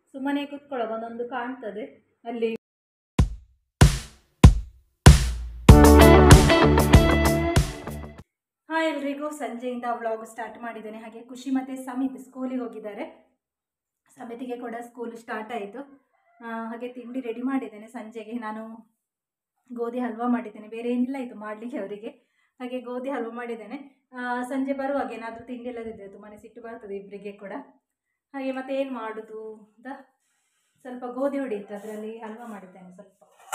ಸುಮ್ಮನೆ ಕುತ್ಕೊಳ್ಳೋದು ಒಂದೊಂದು ಕಾಣ್ತದೆ ಅಲ್ಲಿ ಹಾಯ್ ಎಲ್ರಿಗೂ ಸಂಜೆಯಿಂದ ವ್ಲಾಗ್ ಸ್ಟಾರ್ಟ್ ಮಾಡಿದ್ದೇನೆ ಹಾಗೆ ಖುಷಿ ಮತ್ತು ಸಮಿತ್ ಸ್ಕೂಲಿಗೆ ಹೋಗಿದ್ದಾರೆ ಸಮಿತಿಗೆ ಕೂಡ ಸ್ಕೂಲ್ ಸ್ಟಾರ್ಟ್ ಆಯಿತು ಹಾಗೆ ತಿಂಡಿ ರೆಡಿ ಮಾಡಿದ್ದೇನೆ ಸಂಜೆಗೆ ನಾನು ಗೋಧಿ ಹಲ್ವಾ ಮಾಡಿದ್ದೇನೆ ಬೇರೆ ಏನಿಲ್ಲ ಇದು ಮಾಡಲಿಕ್ಕೆ ಅವರಿಗೆ ಹಾಗೆ ಗೋಧಿ ಹಲ್ವಾ ಮಾಡಿದ್ದೇನೆ ಆ, ಸಂಜೆ ಬರುವಾಗ ಏನಾದರೂ ತಿಂಡಿ ಇಲ್ಲದಿದ್ದರೆ ತುಂಬಾ ಸಿಟ್ಟು ಬರ್ತದೆ ಇಬ್ಬರಿಗೆ ಕೂಡ ಹಾಗೆ ಮತ್ತೆ ಏನು ಮಾಡೋದು ಅಂತ ಸ್ವಲ್ಪ ಗೋಧಿ ಹೊಡಿಯಿತು ಅದರಲ್ಲಿ ಹಲ್ವಾ ಮಾಡಿದ್ದೇನೆ ಸ್ವಲ್ಪ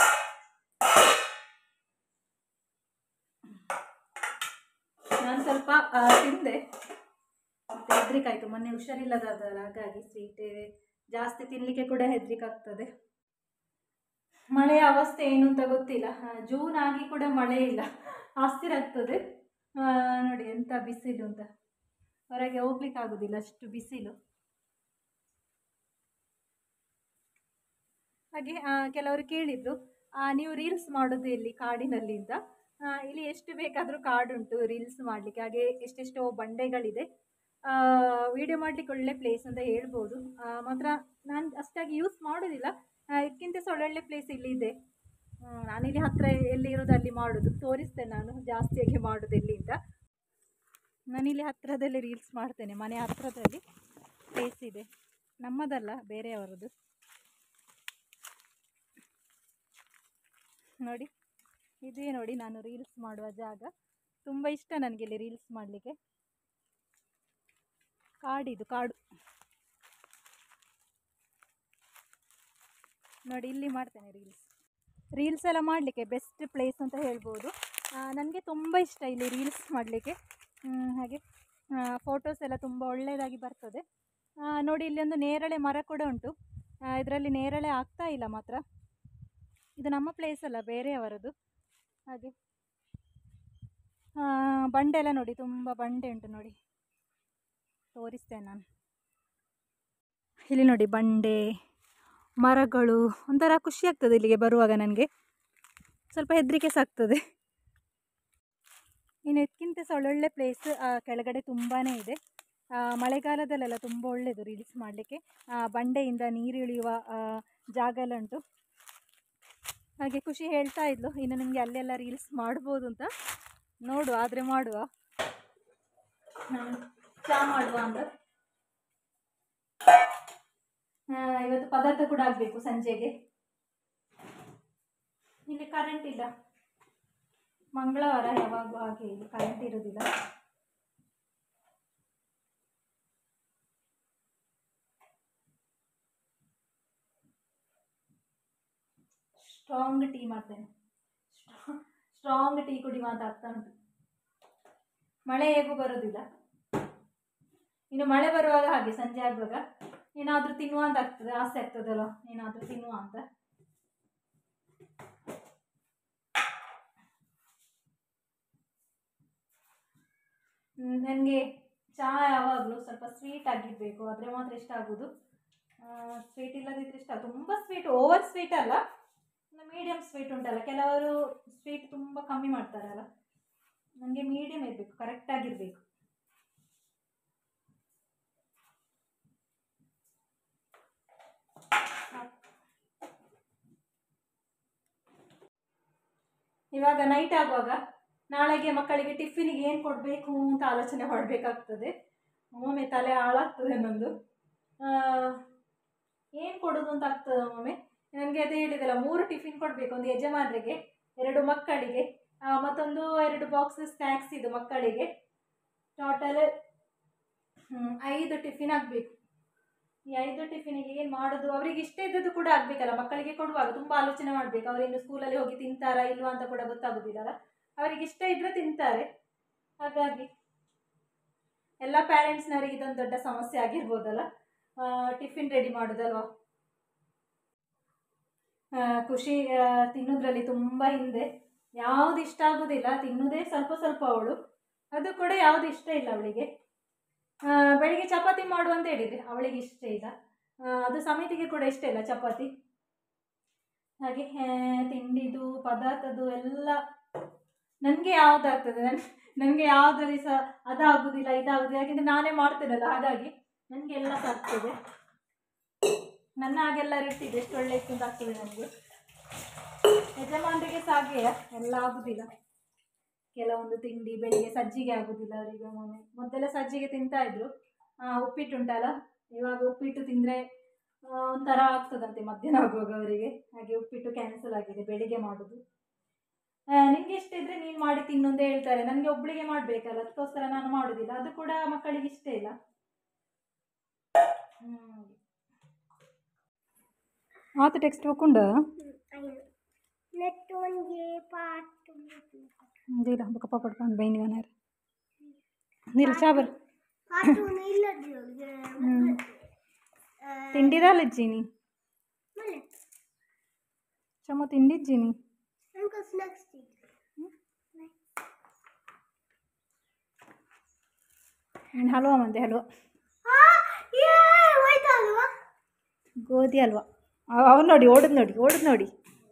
ನಾನು ಸ್ವಲ್ಪ ಆ, ತಿಂದೆ ಮತ್ತೆ ಹೆದ್ರಿಕೆ ಆಯಿತು ಮೊನ್ನೆ ಹುಷಾರಿಲ್ಲದಾದಲ್ಲ ಹಾಗಾಗಿ ಸ್ವೀಟ್ ಜಾಸ್ತಿ ತಿನ್ನಲಿಕ್ಕೆ ಕೂಡ ಹೆದ್ರಿಕೆ ಆಗ್ತದೆ ಮಳೆಯ ಅವಸ್ಥೆ ಏನು ಅಂತ ಗೊತ್ತಿಲ್ಲ ಆ, ಜೂನ್ ಆಗಿ ಕೂಡ ಮಳೆ ಇಲ್ಲ ಆಸ್ತಿರ ಆಗ್ತದೆ ಆ, ನೋಡಿ ಎಂಥ ಬಿಸಿಲು ಅಂತ ಹೊರಗೆ ಹೋಗ್ಲಿಕ್ಕೆ ಆಗೋದಿಲ್ಲ ಅಷ್ಟು ಬಿಸಿಲು ಹಾಗೆ ಆ, ಕೆಲವರು ಕೇಳಿದ್ರು ಆ, ನೀವು ರೀಲ್ಸ್ ಮಾಡೋದು ಎಲ್ಲಿ ಕಾಡಿನಲ್ಲಿ ಅಂತ ಆ, ಇಲ್ಲಿ ಎಷ್ಟು ಬೇಕಾದರೂ ಕಾಡುಂಟು ರೀಲ್ಸ್ ಮಾಡಲಿಕ್ಕೆ ಹಾಗೆ ಎಷ್ಟೆಷ್ಟೋ ಬಂಡೆಗಳಿದೆ ವಿಡಿಯೋ ಮಾಡಲಿಕ್ಕೆ ಒಳ್ಳೆ ಪ್ಲೇಸ್ ಅಂತ ಹೇಳ್ಬೋದು ಆ, ಮಾತ್ರ ನಾನು ಅಷ್ಟಾಗಿ ಯೂಸ್ ಮಾಡೋದಿಲ್ಲ ಆ, ಇದಕ್ಕಿಂತ ಸಹ ಒಳ್ಳೊಳ್ಳೆ ಪ್ಲೇಸ್ ಇಲ್ಲಿ ಇದೆ ಹ್ಮ್, ನಾನಿಲ್ಲಿ ಹತ್ತಿರ ಎಲ್ಲಿ ಇರೋದು ಅಲ್ಲಿ ಮಾಡೋದು ತೋರಿಸ್ತೇನೆ ನಾನು ಜಾಸ್ತಿಯಾಗಿ ಮಾಡೋದು ಎಲ್ಲಿ ಅಂತ ನಾನಿಲ್ಲಿ ಹತ್ತಿರದಲ್ಲಿ ರೀಲ್ಸ್ ಮಾಡ್ತೇನೆ ಮನೆ ಹತ್ತಿರದಲ್ಲಿ ಪ್ಲೇಸ್ ಇದೆ ನಮ್ಮದಲ್ಲ ಬೇರೆಯವರದ್ದು ನೋಡಿ ಇದೇ ನೋಡಿ ನಾನು ರೀಲ್ಸ್ ಮಾಡುವ ಜಾಗ ತುಂಬ ಇಷ್ಟ ನನಗೆ ಇಲ್ಲಿ ರೀಲ್ಸ್ ಮಾಡಲಿಕ್ಕೆ ಕಾಡಿದು ಕಾಡು ನೋಡಿ ಇಲ್ಲಿ ಮಾಡ್ತೇನೆ ರೀಲ್ಸ್ ರೀಲ್ಸ್ ಎಲ್ಲ ಮಾಡಲಿಕ್ಕೆ ಬೆಸ್ಟ್ ಪ್ಲೇಸ್ ಅಂತ ಹೇಳ್ಬೋದು ನನಗೆ ತುಂಬ ಇಷ್ಟ ಇಲ್ಲಿ ರೀಲ್ಸ್ ಮಾಡಲಿಕ್ಕೆ ಹಾಗೆ ಫೋಟೋಸ್ ಎಲ್ಲ ತುಂಬ ಒಳ್ಳೆಯದಾಗಿ ಬರ್ತದೆ ಆ, ನೋಡಿ ಇಲ್ಲಿ ಒಂದು ನೇರಳೆ ಮರ ಕೂಡ ಉಂಟು ಇದರಲ್ಲಿ ನೇರಳೆ ಆಗ್ತಾ ಇಲ್ಲ ಮಾತ್ರ ಇದು ನಮ್ಮ ಪ್ಲೇಸ್ ಅಲ್ಲ ಬೇರೆಯವರದು ಹಾಗೆ ಆ, ಬಂಡೆ ಎಲ್ಲ ನೋಡಿ ತುಂಬ ಬಂಡೆ ಉಂಟು ನೋಡಿ ತೋರಿಸ್ತೇನೆ ನಾನು ಇಲ್ಲಿ ನೋಡಿ ಬಂಡೆ ಮರಗಳು ಒಂಥರ ಖುಷಿ ಆಗ್ತದೆ ಇಲ್ಲಿಗೆ ಬರುವಾಗ ನನಗೆ ಸ್ವಲ್ಪ ಹೆದರಿಕೆ ಸಹ ಆಗ್ತದೆ ಇನ್ನು ಇದಕ್ಕಿಂತ ಸಹ ಒಳ್ಳೊಳ್ಳೆ ಪ್ಲೇಸ್ ಕೆಳಗಡೆ ತುಂಬಾ ಇದೆ ಆ, ಮಳೆಗಾಲದಲ್ಲೆಲ್ಲ ತುಂಬ ಒಳ್ಳೆಯದು ರೀಲ್ಸ್ ಮಾಡಲಿಕ್ಕೆ ಬಂಡೆಯಿಂದ ನೀರು ಇಳಿಯುವ ಆ, ಜಾಗ ಎಲ್ಲ ಉಂಟು ಹಾಗೆ ಖುಷಿ ಹೇಳ್ತಾ ಇದ್ಲು ಇನ್ನು ನಿಮಗೆ ಅಲ್ಲೆಲ್ಲ ರೀಲ್ಸ್ ಮಾಡ್ಬೋದು ಅಂತ ನೋಡುವ ಆದರೆ ಮಾಡುವ ನಾನು ಚಹಾ ಮಾಡುವ ಅಂತ ಆ, ಇವತ್ತು ಪದಾರ್ಥ ಕೂಡ ಆಗಬೇಕು ಸಂಜೆಗೆ ಇಲ್ಲಿ ಕರೆಂಟ್ ಇಲ್ಲ ಮಂಗಳವಾರ ಯಾವಾಗಲೂ ಹಾಗೆ ಇಲ್ಲಿ ಕರೆಂಟ್ ಇರೋದಿಲ್ಲ ಸ್ಟ್ರಾಂಗ್ ಟೀ ಮಾಡ್ತೇನೆ ಸ್ಟ್ರಾಂಗ್ ಟೀ ಕುಡಿಯುವ ಅಂತ ಆಗ್ತಾ ಉಂಟು ಮಳೆ ಹೇಗೂ ಬರೋದಿಲ್ಲ ಇನ್ನು ಮಳೆ ಬರುವಾಗ ಹಾಗೆ ಸಂಜೆ ಆಗುವಾಗ ಏನಾದರೂ ತಿನ್ನುವ ಅಂತ ಆಗ್ತದೆ ಆಸೆ ಆಗ್ತದಲ್ಲ ಏನಾದರೂ ತಿನ್ನುವ ಅಂತ ನನಗೆ ಚಹಾ ಯಾವಾಗಲೂ ಸ್ವಲ್ಪ ಸ್ವೀಟ್ ಆಗಿರಬೇಕು ಆದರೆ ಮಾತ್ರ ಇಷ್ಟ ಆಗೋದು ಸ್ವೀಟ್ ಇಲ್ಲದಿದ್ದರೆ ಇಷ್ಟ ತುಂಬ ಸ್ವೀಟ್ ಓವರ್ ಸ್ವೀಟ್ ಅಲ್ಲ ಮೀಡಿಯಮ್ ಸ್ವೀಟ್ ಉಂಟಲ್ಲ ಕೆಲವರು ಸ್ವೀಟ್ ತುಂಬ ಕಮ್ಮಿ ಮಾಡ್ತಾರಲ್ಲ ನನಗೆ ಮೀಡಿಯಮ್ ಇರಬೇಕು ಕರೆಕ್ಟಾಗಿರಬೇಕು ಇವಾಗ ನೈಟ್ ಆಗುವಾಗ ನಾಳೆಗೆ ಮಕ್ಕಳಿಗೆ ಟಿಫಿನಿಗೆ ಏನು ಕೊಡಬೇಕು ಅಂತ ಆಲೋಚನೆ ಮಾಡಬೇಕಾಗ್ತದೆ ಒಮ್ಮೊಮ್ಮೆ ತಲೆ ಹಾಳಾಗ್ತದೆ ನನ್ನದು ಏನು ಕೊಡೋದು ಅಂತ ಆಗ್ತದೆ ಒಮ್ಮೊಮ್ಮೆ ನನಗೆ ಅದೇ ಹೇಳಿದಲ್ಲ ಮೂರು ಟಿಫಿನ್ ಕೊಡಬೇಕು ಒಂದು ಯಜಮಾನರಿಗೆ ಎರಡು ಮಕ್ಕಳಿಗೆ ಆ, ಮತ್ತೊಂದು ಎರಡು ಬಾಕ್ಸ್ ಸ್ನ್ಯಾಕ್ಸ್ ಇದು ಮಕ್ಕಳಿಗೆ ಟೋಟಲ್ ಐದು ಟಿಫಿನ್ ಆಗಬೇಕು ಈ ಐದು ಟಿಫಿನಿಗೆ ಏನು ಮಾಡೋದು ಅವರಿಗೆ ಇಷ್ಟ ಇದ್ದದ್ದು ಕೂಡ ಆಗಬೇಕಲ್ಲ ಮಕ್ಕಳಿಗೆ ಕೊಡುವಾಗ ತುಂಬ ಆಲೋಚನೆ ಮಾಡಬೇಕು ಅವರಿನ್ನು ಸ್ಕೂಲಲ್ಲಿ ಹೋಗಿ ತಿಂತಾರಾ ಇಲ್ವಾ ಅಂತ ಕೂಡ ಗೊತ್ತಾಗೋದಿಲ್ಲಲ್ಲ ಅವರಿಗೆ ಇಷ್ಟ ಇದ್ದರೆ ತಿಂತಾರೆ ಹಾಗಾಗಿ ಎಲ್ಲ ಪ್ಯಾರೆಂಟ್ಸ್ನವರಿಗೆ ಇದೊಂದು ದೊಡ್ಡ ಸಮಸ್ಯೆ ಆಗಿರ್ಬೋದಲ್ಲ ಆ, ಟಿಫಿನ್ ರೆಡಿ ಮಾಡೋದಲ್ವಾ ಆ, ಖುಷಿ ಆ, ತಿನ್ನೋದ್ರಲ್ಲಿ ತುಂಬ ಹಿಂದೆ ಯಾವುದು ಇಷ್ಟ ಆಗೋದಿಲ್ಲ ತಿನ್ನೋದೇ ಸ್ವಲ್ಪ ಸ್ವಲ್ಪ ಅವಳು ಅದು ಕೂಡ ಯಾವುದು ಇಷ್ಟ ಇಲ್ಲ ಅವಳಿಗೆ ಆ, ಬೆಳಿಗ್ಗೆ ಚಪಾತಿ ಮಾಡು ಅಂತ ಹೇಳಿದ್ರೆ ಅವಳಿಗೆ ಇಷ್ಟ ಇಲ್ಲ ಆ, ಅದು ಸಮಿತಿಗೆ ಕೂಡ ಇಷ್ಟ ಇಲ್ಲ ಚಪಾತಿ ಹಾಗೆ ಆ, ತಿಂಡಿದು ಪದಾರ್ಥದ್ದು ಎಲ್ಲ ನನಗೆ ಯಾವುದಾಗ್ತದೆ ನನ್ ನನಗೆ ಯಾವುದರಲ್ಲಿ ಸಹ ಅದಾಗೋದಿಲ್ಲ ಇದಾಗೋದಿಲ್ಲ ಯಾಕೆಂದರೆ ನಾನೇ ಮಾಡ್ತೇನಲ್ಲ ಹಾಗಾಗಿ ನನಗೆ ಎಲ್ಲ ಸಹ ಆಗ್ತದೆ ನನ್ನ ಹಾಗೆಲ್ಲ ಇರ್ತಿದೆ ಎಷ್ಟು ಒಳ್ಳೆ ಇತ್ತು ಅಂತ ಆಗ್ತದೆ ನನಗೆ ಯಜಮಾನರಿಗೆ ಸಹ ಹಾಗೆಯೇ ಎಲ್ಲ ಆಗುದಿಲ್ಲ ಕೆಲವೊಂದು ತಿಂಡಿ ಬೆಳಿಗ್ಗೆ ಸಜ್ಜಿಗೆ ಆಗುದಿಲ್ಲ ಅವರಿಗೆ ಒಮ್ಮೊಮ್ಮೆ ಮೊದಲೆಲ್ಲ ಸಜ್ಜಿಗೆ ತಿಂತಾ ಇದ್ರು ಆ, ಉಪ್ಪಿಟ್ಟು ಉಂಟಲ್ಲ ಇವಾಗ ಉಪ್ಪಿಟ್ಟು ತಿಂದರೆ ಒಂಥರ ಆಗ್ತದಂತೆ ಮಧ್ಯಾಹ್ನ ಆಗುವಾಗ ಅವರಿಗೆ ಹಾಗೆ ಉಪ್ಪಿಟ್ಟು ಕ್ಯಾನ್ಸಲ್ ಆಗಿದೆ ಬೆಳಿಗ್ಗೆ ಮಾಡೋದು ನಿಮಗೆ ಇಷ್ಟ ಇದ್ರೆ ನೀನು ಮಾಡಿ ತಿನ್ನು ಅಂತ ಹೇಳ್ತಾರೆ ನನಗೆ ಒಬ್ಬಳಿಗೆ ಮಾಡಬೇಕಲ್ಲ ಅದಕ್ಕೋಸ್ಕರ ನಾನು ಮಾಡೋದಿಲ್ಲ ಅದು ಕೂಡ ಮಕ್ಕಳಿಗೆ ಇಷ್ಟ ಇಲ್ಲ ಆತ ಟೆಕ್ಸ್ಟ್ ಬುಕ್ ಉಂಡ ನೆಟ್ಟೊಂಗೆ ಪಾಟು ಇಲ್ಲ ಬುಕ್ಕ ಪಡ್ಕೊಂಡು ಬೈನಿಗನಾರ ನೀರು ಚಾಬರ್ ಪಾಟು ಇಲ್ಲದ್ದು ಹ್ಞೂ ತಿಂಡಿದಲ್ಲ ಇಜ್ಜಿನಿ ಮಳೆ ಚಮ್ಮ ತಿಂಡಿಜ್ಜಿನಿ ನಂಗೆ ಸ್ನಾಕ್ಸ್ ನೀನು ಹಲ್ವಾ ಮಂದೆ ಹಲ್ವಾ ಹೋಯ್ತಾ ಅಲ್ವಾ ಗೋಧಿ ಹಲ್ವಾ ಅವ್ನು ನೋಡಿ ಓಡದ್ ನೋಡಿ ಓಡದ್ ನೋಡಿ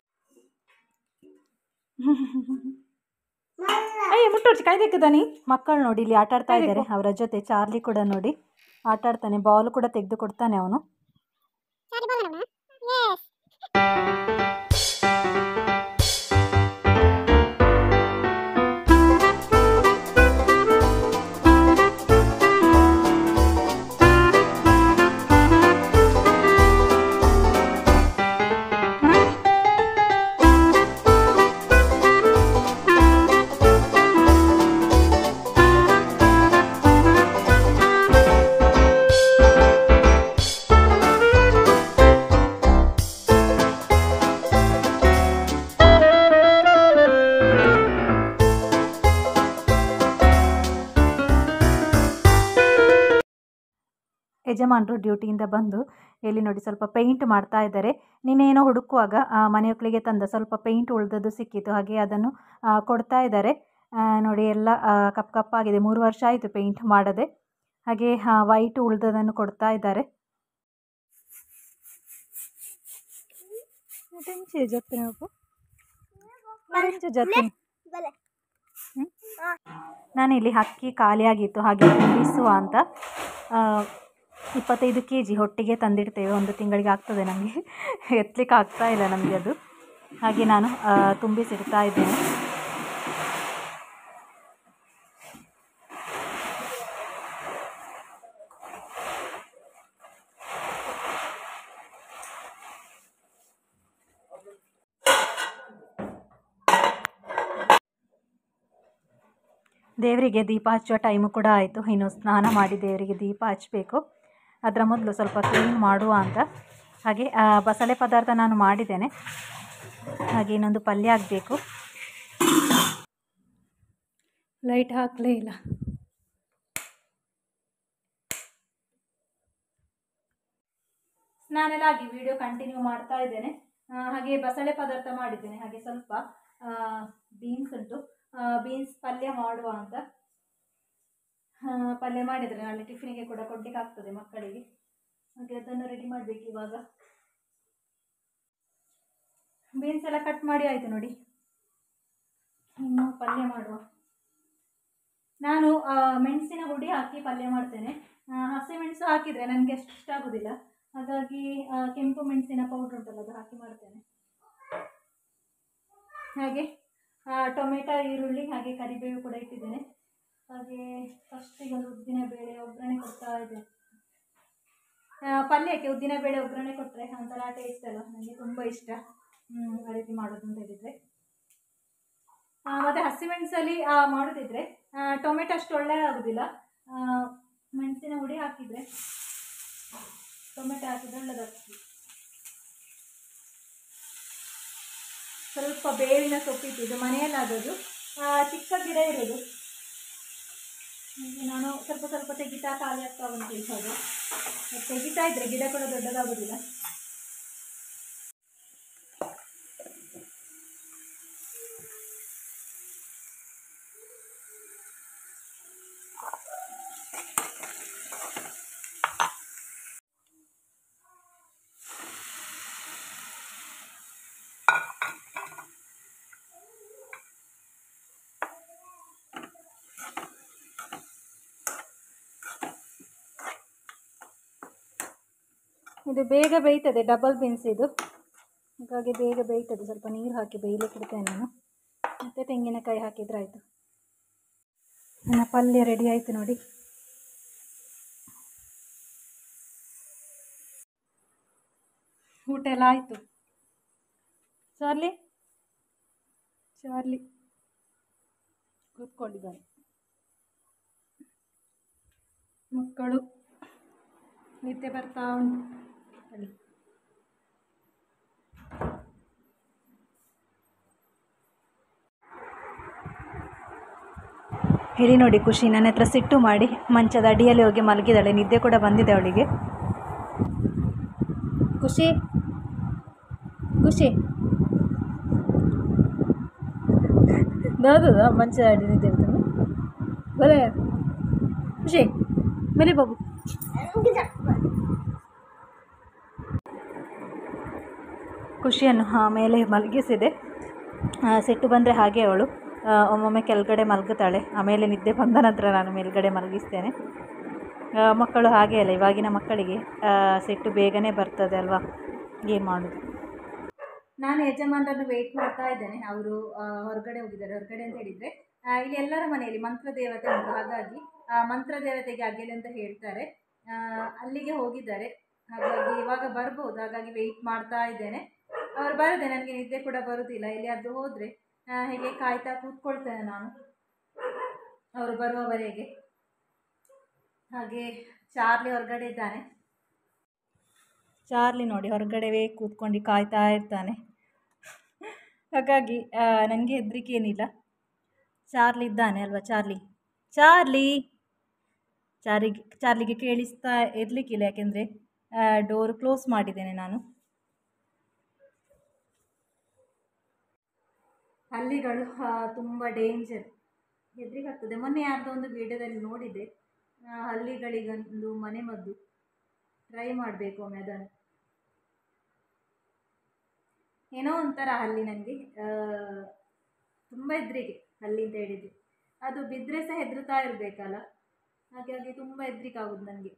ಅಯ್ಯ ಮುಟ್ಟೋಡ್ಸಿ ಕೈ ತೆಗ್ದಾನಿ ಮಕ್ಕಳು ನೋಡಿ ಇಲ್ಲಿ ಆಟ ಆಡ್ತಾ ಇದ್ದಾರೆ ಅವರ ಜೊತೆ ಚಾರ್ಲಿ ಕೂಡ ನೋಡಿ ಆಟ ಆಡ್ತಾನೆ ಬಾಲ್ ಕೂಡ ತೆಗೆದು ಕೊಡ್ತಾನೆ ಅವನು ಯಜಮಾನರು ಡ್ಯೂಟಿಯಿಂದ ಬಂದು ಇಲ್ಲಿ ನೋಡಿ ಸ್ವಲ್ಪ ಪೇಂಟ್ ಮಾಡ್ತಾ ಇದ್ದಾರೆ ನೀನೇನೋ ಹುಡುಕುವಾಗ ಆ, ಮನೆಯೊಕ್ಕಲಿಗೆ ತಂದ ಸ್ವಲ್ಪ ಪೇಂಟ್ ಉಳಿದದ್ದು ಸಿಕ್ಕಿತು ಹಾಗೆ ಅದನ್ನು ಆ, ಕೊಡ್ತಾ ಇದ್ದಾರೆ ಆ, ನೋಡಿ ಎಲ್ಲ ಆ, ಕಪ್ ಕಪ್ಪಾಗಿದೆ ಮೂರು ವರ್ಷ ಆಯಿತು ಪೇಂಟ್ ಮಾಡದೆ ಹಾಗೆ ವೈಟ್ ಉಳಿದದನ್ನು ಕೊಡ್ತಾ ಇದ್ದಾರೆ ಬಲೆ ನಾನಿಲ್ಲಿ ಅಕ್ಕಿ ಖಾಲಿಯಾಗಿತ್ತು ಹಾಗೆ ತುಂಬಿಸುವ ಅಂತ ಆ, ಇಪ್ಪತ್ತೈದು ಕೆ ಜಿ ಹೊಟ್ಟಿಗೆ ತಂದಿಡ್ತೇವೆ ಒಂದು ತಿಂಗಳಿಗೆ ಆಗ್ತದೆ ನಮಗೆ ಎತ್ತಲಿಕ್ಕೆ ಆಗ್ತಾ ಇಲ್ಲ ನಮಗೆ ಅದು ಹಾಗೆ ನಾನು ಆ, ತುಂಬಿಸಿಡ್ತಾ ಇದ್ದೇನೆ ದೇವರಿಗೆ ದೀಪ ಹಚ್ಚುವ ಟೈಮು ಕೂಡ ಆಯಿತು ಇನ್ನು ಸ್ನಾನ ಮಾಡಿ ದೇವರಿಗೆ ದೀಪ ಹಚ್ಚಬೇಕು ಅದರ ಮೊದಲು ಸ್ವಲ್ಪ ಕ್ಲೀನ್ ಮಾಡುವ ಅಂತ ಹಾಗೆ ಆ, ಬಸಳೆ ಪದಾರ್ಥ ನಾನು ಮಾಡಿದ್ದೇನೆ ಹಾಗೆ ಇನ್ನೊಂದು ಪಲ್ಯ ಆಗಬೇಕು ಲೈಟ್ ಹಾಕಲೇ ಇಲ್ಲ ಸ್ನಾನೆಲ್ಲ ಆಗಿ ವಿಡಿಯೋ ಕಂಟಿನ್ಯೂ ಮಾಡ್ತಾ ಇದ್ದೇನೆ ಆ, ಹಾಗೆ ಬಸಳೆ ಪದಾರ್ಥ ಮಾಡಿದ್ದೇನೆ ಹಾಗೆ ಸ್ವಲ್ಪ ಬೀನ್ಸ್ ಉಂಟು ಬೀನ್ಸ್ ಪಲ್ಯ ಮಾಡುವ ಅಂತ ಆ, ಪಲ್ಯ ಮಾಡಿದರೆ ನಾಳೆ ಟಿಫಿನಿಗೆ ಕೂಡ ಕೊಡ್ಲಿಕ್ಕೆ ಆಗ್ತದೆ ಮಕ್ಕಳಿಗೆ ಹಾಗೆ ಅದನ್ನು ರೆಡಿ ಮಾಡಬೇಕು ಇವಾಗ ಬೀನ್ಸ್ ಎಲ್ಲ ಕಟ್ ಮಾಡಿ ಆಯಿತು ನೋಡಿ ಇನ್ನು ಪಲ್ಯ ಮಾಡುವ ನಾನು ಆ, ಮೆಣಸಿನ ಹುಡಿ ಹಾಕಿ ಪಲ್ಯ ಮಾಡ್ತೇನೆ ಆ, ಹಸಿಮೆಣಸು ಹಾಕಿದರೆ ನನಗೆ ಅಷ್ಟು ಇಷ್ಟ ಆಗೋದಿಲ್ಲ ಹಾಗಾಗಿ ಆ, ಕೆಂಪು ಮೆಣಸಿನ ಪೌಡ್ರ್ ಉಂಟಲ್ಲ ಅದು ಹಾಕಿ ಮಾಡ್ತೇನೆ ಹಾಗೆ ಆ, ಟೊಮೆಟೊ ಈರುಳ್ಳಿ ಹಾಗೆ ಕರಿಬೇವು ಕೂಡ ಇಟ್ಟಿದ್ದೇನೆ ಹಾಗೆ ಫಸ್ಟಿಗೆ ಒಂದು ಉದ್ದಿನ ಬೇಳೆ ಒಗ್ಗರಣೆ ಕೊಡ್ತಾ ಇದೆ ಆ, ಪಲ್ಯಕ್ಕೆ ಉದ್ದಿನ ಬೇಳೆ ಒಗ್ಗರಣೆ ಕೊಟ್ಟರೆ ಒಂಥರ ಟೇಸ್ಟ್ ಅಲ್ಲ ನನಗೆ ತುಂಬ ಇಷ್ಟ ಹ್ಮ್, ಆ ರೀತಿ ಮಾಡೋದು ಅಂತ ಹೇಳಿದರೆ ಮತ್ತು ಹಸಿಮೆಣಸಲ್ಲಿ ಆ, ಮಾಡೋದಿದ್ರೆ ಆ, ಟೊಮೆಟೊ ಅಷ್ಟು ಒಳ್ಳೆ ಆಗೋದಿಲ್ಲ ಆ, ಮೆಣಸಿನ ಹುಡಿ ಹಾಕಿದರೆ ಟೊಮೆಟೊ ಹಾಕಿದ್ರೆ ಒಳ್ಳೆದಾಗ್ತದೆ ಸ್ವಲ್ಪ ಬೇವಿನ ಸೊಪ್ಪಿತ್ತು ಇದು ಮನೆಯಲ್ಲಾಗೋದು ಆ, ಚಿಕ್ಕ ಗಿಡ ಇರೋದು ಹೀಗೆ ನಾನು ಸ್ವಲ್ಪ ಸ್ವಲ್ಪ ತೆಗಿತಾ ಖಾಲಿ ಆಗ್ತಾ ಉಂಟು ಇವಾಗ ಅದು ತೆಗಿತಾ ಇದ್ರೆ ಗಿಡ ಕೂಡ ದೊಡ್ಡದಾಗೋದಿಲ್ಲ ಇದು ಬೇಗ ಬೇಯ್ತದೆ ಡಬಲ್ ಬೀನ್ಸ್ ಇದು ಹಾಗಾಗಿ ಬೇಗ ಬೇಯ್ತದೆ ಸ್ವಲ್ಪ ನೀರು ಹಾಕಿ ಬೇಯಲಿಕ್ಕೆ ಇಡ್ತೇನೆ ನಾನು ಮತ್ತು ತೆಂಗಿನಕಾಯಿ ಹಾಕಿದ್ರೆ ಆಯಿತು ನನ್ನ ಪಲ್ಯ ರೆಡಿ ಆಯಿತು ನೋಡಿ ಊಟ ಎಲ್ಲ ಆಯಿತು ಚಾರ್ಲಿ ಚಾರ್ಲಿ ಕೂತ್ಕೊಂಡಿದ್ದಾನೆ ಮಕ್ಕಳು ನಿದ್ದೆ ಬರ್ತಾ ಉಂಟು ಅಲ್ಲಿ ಹೇಳಿ ನೋಡಿ ಖುಷಿ ನನ್ನ ಹತ್ರ ಸಿಟ್ಟು ಮಾಡಿ ಮಂಚದ ಅಡಿಯಲ್ಲಿ ಹೋಗಿ ಮಲಗಿದಾಳೆ ನಿದ್ದೆ ಕೂಡ ಬಂದಿದೆ ಅವಳಿಗೆ ಖುಷಿ ಖುಷಿ ದಾದದ ಮಂಚದ ಅಡಿ ನಿದ್ದೆ ಇರ್ತಾನೆ ಬರೇ ಖುಷಿ ಮೇಲೆ ಬಾಬು ನಂಗೆ ಜಪ್ಪ. ಖುಷಿಯನ್ನು ಆ ಮೇಲೆ ಮಲಗಿಸಿದೆ ಆ, ಸಿಟ್ಟು ಬಂದರೆ ಹಾಗೆ ಅವಳು ಆ, ಒಮ್ಮೊಮ್ಮೆ ಕೆಳಗಡೆ ಮಲಗುತ್ತಾಳೆ ಆಮೇಲೆ ನಿದ್ದೆ ಬಂದ ನಂತರ ನಾನು ಮೇಲ್ಗಡೆ ಮಲಗಿಸ್ತೇನೆ ಆ, ಮಕ್ಕಳು ಹಾಗೆ ಅಲ್ಲ ಇವಾಗಿನ ಮಕ್ಕಳಿಗೆ ಆ, ಸಿಟ್ಟು ಬೇಗನೆ ಬರ್ತದೆ ಅಲ್ವಾ ಏನು ಮಾಡೋದು ನಾನು ಯಜಮಾನರನ್ನು ವೆಯ್ಟ್ ಮಾಡ್ತಾ ಇದ್ದೇನೆ ಅವರು ಹೊರಗಡೆ ಹೋಗಿದ್ದಾರೆ ಹೊರಗಡೆ ಅಂತ ಹೇಳಿದರೆ ಇಲ್ಲಿ ಎಲ್ಲರ ಮನೆಯಲ್ಲಿ ಮಂತ್ರ ದೇವತೆ ಉಂಟು ಹಾಗಾಗಿ ಆ, ಮಂತ್ರ ದೇವತೆಗೆ ಅಗೆಲಿ ಅಂತ ಹೇಳ್ತಾರೆ ಆ, ಅಲ್ಲಿಗೆ ಹೋಗಿದ್ದಾರೆ ಹಾಗಾಗಿ ಇವಾಗ ಬರ್ಬೋದು ಹಾಗಾಗಿ ವೆಯ್ಟ್ ಮಾಡ್ತಾ ಇದ್ದೇನೆ ಅವ್ರು ಬರದೆ ನನಗೆ ನಿದ್ದೆ ಕೂಡ ಬರುವುದಿಲ್ಲ ಎಲ್ಲಿಯಾದರೂ ಹೋದರೆ ಹೀಗೆ ಕಾಯ್ತಾ ಕೂತ್ಕೊಳ್ತೇನೆ ನಾನು ಅವರು ಬರುವವರೆಗೆ ಹಾಗೆ ಚಾರ್ಲಿ ಹೊರಗಡೆ ಇದ್ದಾನೆ ಚಾರ್ಲಿ ನೋಡಿ ಹೊರಗಡೆವೇ ಕೂತ್ಕೊಂಡು ಕಾಯ್ತಾ ಇರ್ತಾನೆ ಹಾಗಾಗಿ ನನಗೆ ಹೆದರಿಕೆ ಏನಿಲ್ಲ ಚಾರ್ಲಿ ಇದ್ದಾನೆ ಅಲ್ವಾ ಚಾರ್ಲಿ ಚಾರ್ಲಿ ಚಾರಿಗೆ ಚಾರ್ಲಿಗೆ ಕೇಳಿಸ್ತಾ ಇರಲಿಕ್ಕಿಲ್ಲ ಯಾಕೆಂದರೆ ಡೋರ್ ಕ್ಲೋಸ್ ಮಾಡಿದ್ದೇನೆ ನಾನು ಹಲ್ಲಿಗಳು ತುಂಬ ಡೇಂಜರ್ ಹೆದರಿಕೆ ಆಗ್ತದೆ ಮೊನ್ನೆ ಯಾರ್ದೋ ಒಂದು ವಿಡಿಯೋದಲ್ಲಿ ನೋಡಿದೆ ಆ, ಹಲ್ಲಿಗಳಿಗೊಂದು ಮನೆ ಮದ್ದು ಟ್ರೈ ಮಾಡಬೇಕು ಒಮ್ಮೆ ಅದನ್ನು ಏನೋ ಒಂಥರ ಹಲ್ಲಿ ನನಗೆ ತುಂಬ ಹೆದರಿಕೆ ಹಲ್ಲಿ ಅಂತ ಹೇಳಿದರೆ ಅದು ಬಿದ್ದರೆ ಸಹ ಹೆದರ್ತಾ ಇರಬೇಕಲ್ಲ ಹಾಗಾಗಿ ತುಂಬ ಹೆದರಿಕೆ ಆಗೋದು ನನಗೆ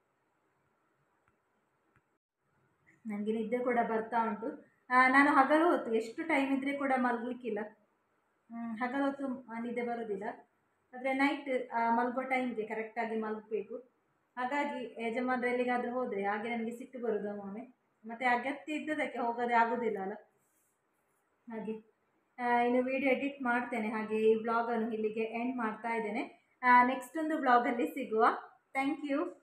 ನನಗೆ ನಿದ್ದೆ ಕೂಡ ಬರ್ತಾ ಉಂಟು ಆ, ನಾನು ಹಗಲು ಹೊತ್ತು ಎಷ್ಟು ಟೈಮ್ ಇದ್ದರೆ ಕೂಡ ಮಲಗಲಿಕ್ಕಿಲ್ಲ ಹ್ಮ್, ಹಗಲು ಹೊತ್ತು ಆ, ನಿದ್ದೆ ಬರೋದಿಲ್ಲ ಆದರೆ ನೈಟ್ ಮಲಗೋ ಟೈಮ್ಗೆ ಕರೆಕ್ಟಾಗಿ ಮಲಗಬೇಕು ಹಾಗಾಗಿ ಯಜಮಾನ್ರು ಎಲ್ಲಿಗಾದರೂ ಹೋದರೆ ಹಾಗೆ ನನಗೆ ಸಿಟ್ಟು ಬರೋದು ಒಮ್ಮೊಮ್ಮೆ ಮತ್ತು ಅಗತ್ಯ ಇದ್ದದಕ್ಕೆ ಹೋಗೋದೇ ಆಗೋದಿಲ್ಲ ಅಲ್ಲ ಹಾಗೆ ಆ, ಇನ್ನು ವಿಡಿಯೋ ಎಡಿಟ್ ಮಾಡ್ತೇನೆ ಹಾಗೆ ಈ ಬ್ಲಾಗನ್ನು ಇಲ್ಲಿಗೆ ಎಂಡ್ ಮಾಡ್ತಾ ಇದ್ದೇನೆ ನೆಕ್ಸ್ಟ್ ಒಂದು ಬ್ಲಾಗಲ್ಲಿ ಸಿಗುವ ಥ್ಯಾಂಕ್ ಯು